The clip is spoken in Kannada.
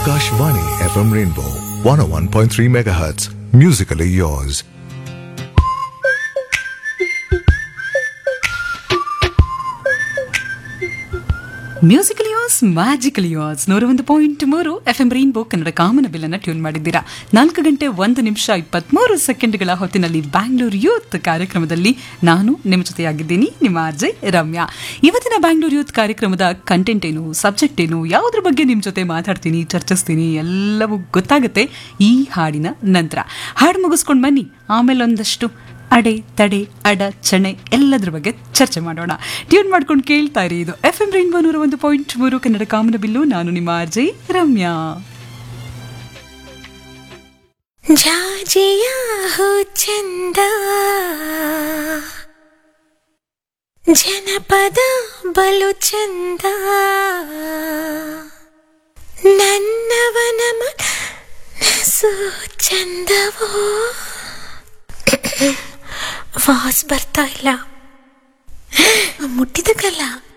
Akashvani FM Rainbow 101.3 MHz. Musically yours. Musical yours magical yours ನೂರ ಒಂದು ಪಾಯಿಂಟ್ ಮೂರು ಎಫ್ ಎಂ ರೈನ್ಬೋ ಕನ್ನಡ ಕಾಮನ ಬಿಲ್ಲನ್ನು ಟ್ಯೂನ್ ಮಾಡಿದ್ದೀರಾ ನಾಲ್ಕು ಗಂಟೆ ಒಂದು ನಿಮಿಷ ಇಪ್ಪತ್ಮೂರು ಸೆಕೆಂಡ್ಗಳ ಹೊತ್ತಿನಲ್ಲಿ ಬ್ಯಾಂಗ್ಳೂರ್ ಯೂತ್ ಕಾರ್ಯಕ್ರಮದಲ್ಲಿ ನಾನು ನಿಮ್ಮ ಜೊತೆಯಾಗಿದ್ದೀನಿ ನಿಮ್ಮ ಅಜಯ್ ರಮ್ಯಾ ಇವತ್ತಿನ ಬ್ಯಾಂಗ್ಳೂರ್ ಯೂತ್ ಕಾರ್ಯಕ್ರಮದ ಕಂಟೆಂಟ್ ಏನು ಸಬ್ಜೆಕ್ಟ್ ಏನು ಯಾವುದ್ರ ಬಗ್ಗೆ ನಿಮ್ಮ ಜೊತೆ ಮಾತಾಡ್ತೀನಿ ಚರ್ಚಿಸ್ತೀನಿ ಎಲ್ಲವೂ ಗೊತ್ತಾಗುತ್ತೆ ಈ ಹಾಡಿನ ನಂತರ ಹಾಡು ಮುಗಿಸ್ಕೊಂಡು ಬನ್ನಿ ಆಮೇಲೆ ಒಂದಷ್ಟು ಅಡೆ ತಡೆ ಅಡ ಚಣೆ ಎಲ್ಲದ್ರ ಬಗ್ಗೆ ಚರ್ಚೆ ಮಾಡೋಣ ಟ್ಯೂನ್ ಮಾಡ್ಕೊಂಡು ಕೇಳ್ತಾ ಇರಿ ಇದು ಎಫ್ ಎಂ ರೈನ್ಬೋ ನೂರ ಒಂದು ಪಾಯಿಂಟ್ ಮೂರು ಕನ್ನಡ ಕಾಮನ ಬಿಲ್ಲು ನಾನು ನಿಮ್ಮ ಅಜಯ್ ರಮ್ಯಾ ಜಾಜಿಯ ಹೋ ಚಂದ ಜನಪದ ಬಲು ಚಂದ ನನ್ನವನ ಮನಸ್ಸು ಚಂದವೋ ವಾಸ್ ಬರ್ತಾ ಇಲ್ಲ ಮುಟ್ಟಿದಕ್ಕಲ್ಲ